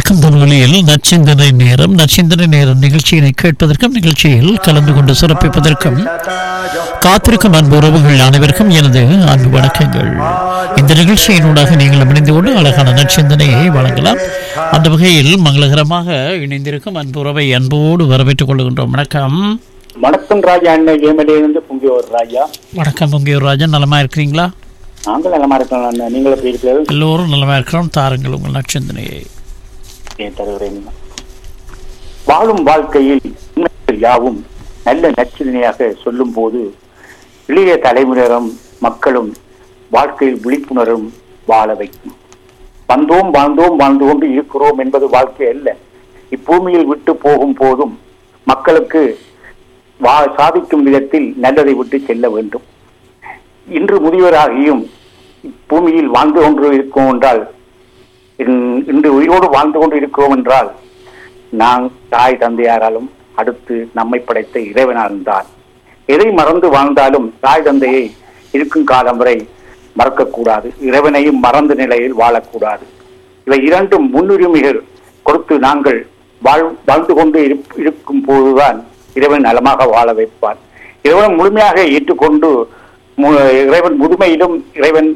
வணக்கம் தொழிலில் நச்சிந்தனை நேரம் நச்சிந்தனை நேரம் நிகழ்ச்சியினை கேட்பதற்கும் நிகழ்ச்சியில் கலந்து கொண்டு சிறப்பிப்பதற்கும் காத்திருக்கும் அன்பு உறவுகள் அனைவருக்கும் எனது அன்பு வணக்கங்கள் இந்த நிகழ்ச்சியினூடாக நீங்கள் இணைந்து கொண்டு அழகான நற்சிந்தனையை வழங்கலாம் அந்த வகையில் மங்களகரமாக இணைந்திருக்கும் அன்பு உறவை அன்போடு வரவேற்றுக் கொள்கின்றோம் வணக்கம் வணக்கம் ராஜா அண்ணன் ஏமலையிலிருந்து பொங்கியோர் ராஜா வணக்கம் பொங்கியூர் ராஜன் நலமா இருக்கிறீங்களா நாங்கள் நலமா இருக்கோம் அண்ணன் நீங்கள் எப்படி இருக்கிறது எல்லோரும் நலமா இருக்கிறோம் தாருங்கள் உங்கள் நற்சிந்தனையை ஏன் தருகிறேன் வாழும் வாழ்க்கையில் உண்மைகள் யாவும் நல்ல நச்சினையாக சொல்லும் போது இளைய தலைமுறையினரும் மக்களும் வாழ்க்கையில் விழிப்புணர்வும் வாழ வைக்கும் வந்தோம் வாழ்ந்தோம் வாழ்ந்து கொண்டு இருக்கிறோம் என்பது வாழ்க்கை அல்ல இப்பூமியில் விட்டு போகும் போதும் மக்களுக்கு வா சாதிக்கும் விதத்தில் நல்லதை விட்டு செல்ல வேண்டும் இன்று முதியவராகியும் பூமியில் வாழ்ந்து கொண்டு இருக்கோம் என்றால் இன்- இன்று உயிரோடு வாழ்ந்து கொண்டு இருக்கிறோம் என்றால் நான் தாய் தந்தையாராலும் அடுத்து நம்மை படைத்த இறைவனாலும் தான் எதை மறந்து வாழ்ந்தாலும் தாய் தந்தையை இருக்கும் காலம் வரை மறக்கக்கூடாது இறைவனையும் மறந்த நிலையில் வாழக்கூடாது இவை இரண்டும் முன்னுரிமைகள் கொடுத்து நாங்கள் வாழ் வாழ்ந்து கொண்டு இருப்- இருக்கும் போதுதான் இறைவன் நலமாக வாழ வைப்பான் இறைவன் முழுமையாக ஏற்றுக்கொண்டு மு- இறைவன் முதுமையிலும் இறைவன்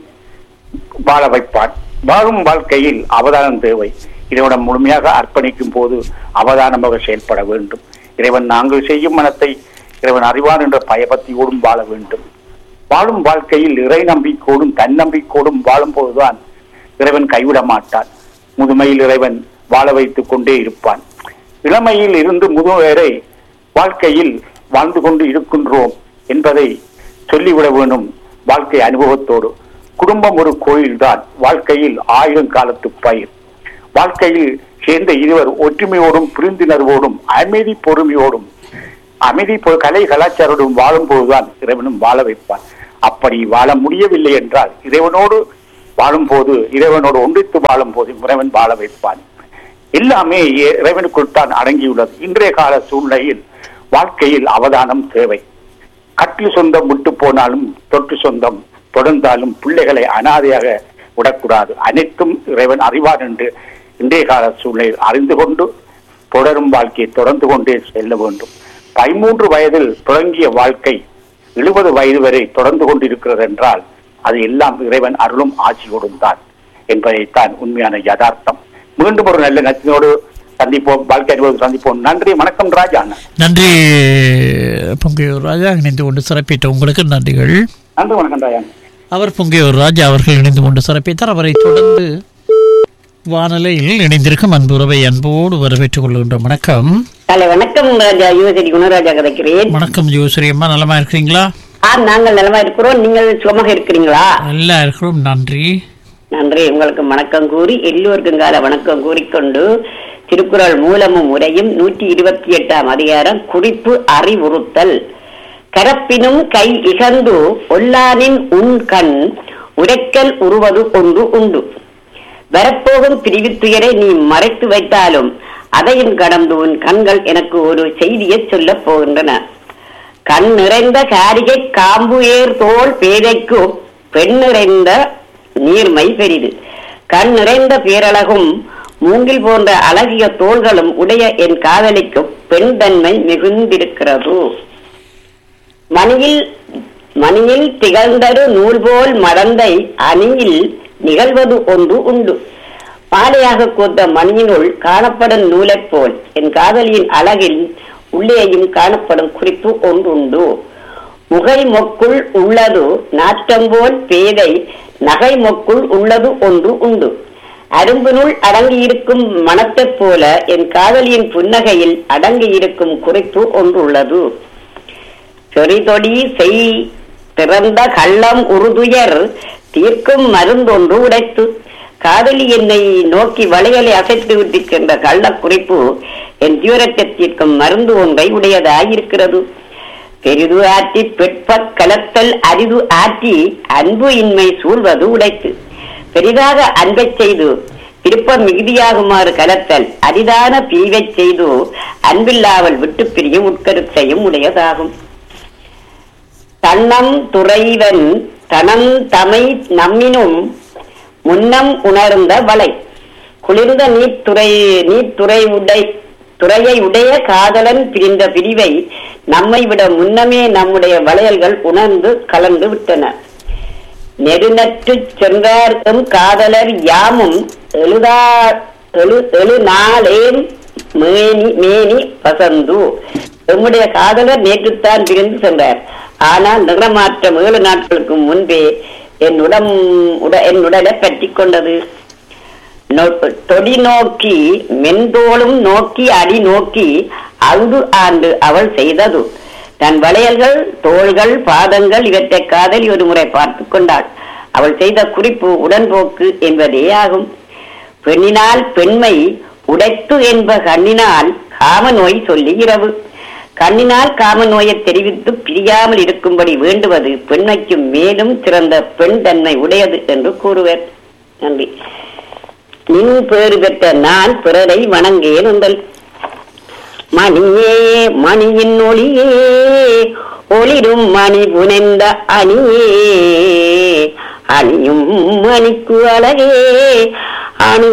வாழ வைப்பான் வாழும் வாழ்க்கையில் அவதானம் தேவை இறைவனம் முழுமையாக அர்ப்பணிக்கும் போது அவதானமாக செயல்பட வேண்டும் இறைவன் நாங்கள் செய்யும் மனத்தை இறைவன் அறிவான் என்ற பயபக்தியோடும் வாழ வேண்டும் வாழும் வாழ்க்கையில் இறை நம்பிக்கையோடும் தன்னம்பிக்கையோடும் வாழும் போதுதான் இறைவன் கைவிட மாட்டான் முதுமையில் இறைவன் வாழ வைத்துக் கொண்டே இருப்பான் இளமையில் இருந்து முதுமை வரை வாழ்க்கையில் வாழ்ந்து கொண்டு இருக்கின்றோம் என்பதை சொல்லிவிட வேண்டும் வாழ்க்கை அனுபவத்தோடு குடும்பம் ஒரு கோயில்தான் வாழ்க்கையில் ஆயிரம் காலத்து பயிர் வாழ்க்கையில் சேர்ந்த இருவர் ஒற்றுமையோடும் புரிந்துணர்வோடும் அமைதி பொறுமையோடும் அமைதி பொ- கலை கலாச்சாரோடும் வாழும் போதுதான் இறைவனும் வாழ வைப்பான் அப்படி வாழ முடியவில்லை என்றால் இறைவனோடு வாழும்போது இறைவனோடு ஒன்றித்து வாழும் போது இறைவன் வாழ வைப்பான் எல்லாமே இ- இறைவனுக்குள் தான் அடங்கியுள்ளது இன்றைய கால சூழ்நிலையில் வாழ்க்கையில் அவதானம் தேவை கட்டில் சொந்தம் விட்டு போனாலும் தொட்டு சொந்தம் தொடர்ந்தாலும் பிள்ளைகளை அனாதையாக விடக்கூடாது அனைத்தும் இறைவன் அறிவார் என்று இன்றைய கால சூழ்நிலையில் அறிந்து கொண்டு தொடரும் வாழ்க்கையை தொடர்ந்து கொண்டே செல்ல வேண்டும் பதிமூன்று வயதில் தொடங்கிய வாழ்க்கை எழுபது வயது வரை தொடர்ந்து கொண்டிருக்கிறது என்றால் அது எல்லாம் இறைவன் அருளும் ஆட்சியோடும் தான் என்பதைத்தான் உண்மையான யதார்த்தம் மீண்டும் ஒரு நல்ல நச்சினோடு சந்திப்போம் வாழ்க்கை அனுபவம் சந்திப்போம் நன்றி வணக்கம் ராஜா அண்ணா நன்றி பொங்கையூர் ராஜா இணைந்து கொண்டு சிறப்பித்த உங்களுக்கு நன்றிகள் நன்றி வணக்கம் ராஜா அண்ணா. அவர் பொங்கையூர் ராஜா அவர்கள் இணைந்து கொண்டு சிறப்பித்தார் அவரை தொடர்ந்து வானலையில் இணைந்திருக்கும் அன்பு உறவை அன்போடு வரவேற்றுக் கொள்கின்றோம் வணக்கம் ஹலோ வணக்கம் ராஜா யுவசரி குணராஜா கதைக்கிறேன் வணக்கம் ஜோஸ்ரீ அம்மா நலமா இருக்கிறீங்களா ஆ நாங்கள் நலமா இருக்கிறோம் நீங்கள் சுகமாக இருக்கிறீங்களா நல்லா இருக்கிறோம் நன்றி நன்றி உங்களுக்கு வணக்கம் கூறி எல்லோருக்கும் கால வணக்கம் கூறிக்கொண்டு திருக்குறள் மூலமும் உரையும் நூற்றி இருபத்தி எட்டாம் அதிகாரம் குறிப்பு அறிவுறுத்தல் கரப்பினும் கை இகந்து ஒல்லானின் உன் கண் உரைக்கல் உருவது ஒன்று உண்டு வரப்போகும் பிரிவுத் துயரை நீ மறைத்து வைத்தாலும் அதையும் கடந்து உன் கண்கள் எனக்கு ஒரு செய்தியை சொல்லப் போகின்றன கண் நிறைந்த காரிகை காம்பு ஏர் தோல் பேதைக்கு பெண் நிறைந்த நீர்மை பெரிது கண் நிறைந்த பேரழகும் மூங்கில் போன்ற அழகிய தோள்களும் உடைய என் காதலிக்கு பெண் தன்மை மிகுந்திருக்கிறது மணியில் மணியில் திகழ்ந்தரு நூல் போல் மடந்தை அணியில் நிகழ்வது ஒன்று உண்டு மாலையாக கோத்த மணியினுள் காணப்படும் நூலைப் போல் என் காதலியின் அழகில் உள்ளேயும் காணப்படும் குறிப்பு ஒன்றுண்டு முகை மொக்குள் உள்ளது நாற்றம் போல் பேதை நகை மொக்குள் உள்ளது ஒன்று உண்டு அரும்பினுள் அடங்கியிருக்கும் மனத்தைப் போல என் காதலியின் புன்னகையில் அடங்கியிருக்கும் குறிப்பு ஒன்றுள்ளது சொறிதொடி செய் திறந்த கள்ளம் உறுதுயர் தீர்க்கும் மருந்தொன்று உடைத்து காதலி என்னை நோக்கி வளையலை அசைத்து விட்டிருக்கின்ற கள்ள குறிப்பு என் தீவிரத்தை தீர்க்கும் மருந்து ஒன்றை உடையதாயிருக்கிறது பெரிது ஆற்றி பெட்ப கலத்தல் அரிது ஆற்றி அன்பு இன்மை சூழ்வது உடைத்து பெரிதாக அன்பைச் செய்து விருப்பம் மிகுதியாகுமாறு கலத்தல் அரிதான பீவைச் செய்து அன்பில்லாமல் விட்டு பிரியும் உட்கருத்தையும் உடையதாகும் தன்னம் துறைவன் தனம் தமை நம்மினும் முன்னம் உணர்ந்த வளை குளிர்ந்த நீர்த்துறை நீர்த்துறை உடை துறையை உடைய காதலன் பிரிந்த பிரிவை நம்மை விட முன்னமே நம்முடைய வளையல்கள் உணர்ந்து கலந்து விட்டன நெருநற்று சென்றார்க்கும் காதலர் யாமும் எழுதா எழு எழு நாளேம் மேனி மேனி பசந்து நம்முடைய காதலர் நேற்றுத்தான் பிரிந்து சென்றார் ஆனால் நிறமாற்றம் ஏழு நாட்களுக்கு முன்பே என் உடம் உட என் உடலை பற்றி கொண்டது நோ- தொடி நோக்கி மென்தோளும் நோக்கி அடி நோக்கி அங்கு ஆண்டு அவள் செய்தது தன் வளையல்கள் தோள்கள் பாதங்கள் இவற்றை காதலி ஒரு முறை பார்த்து கொண்டாள் அவள் செய்த குறிப்பு உடன்போக்கு என்பதே ஆகும் பெண்ணினால் பெண்மை உடைத்து என்ப கண்ணினால் காம நோய் சொல்லுகிறவு கண்ணினால் காம நோயை தெரிவித்து பிரியாமல் இருக்கும்படி வேண்டுவது பெண்மைக்கு மேலும் சிறந்த பெண் தன்மை உடையது என்று கூறுவர் நன்றி நின் பேறு பெற்ற நான் பிறரை வணங்கேன் உங்கள் மணியே மணியின் ஒளியே ஒளிரும் மணி புனைந்த அணியே அணியும் மணிக்கு அழகே அணி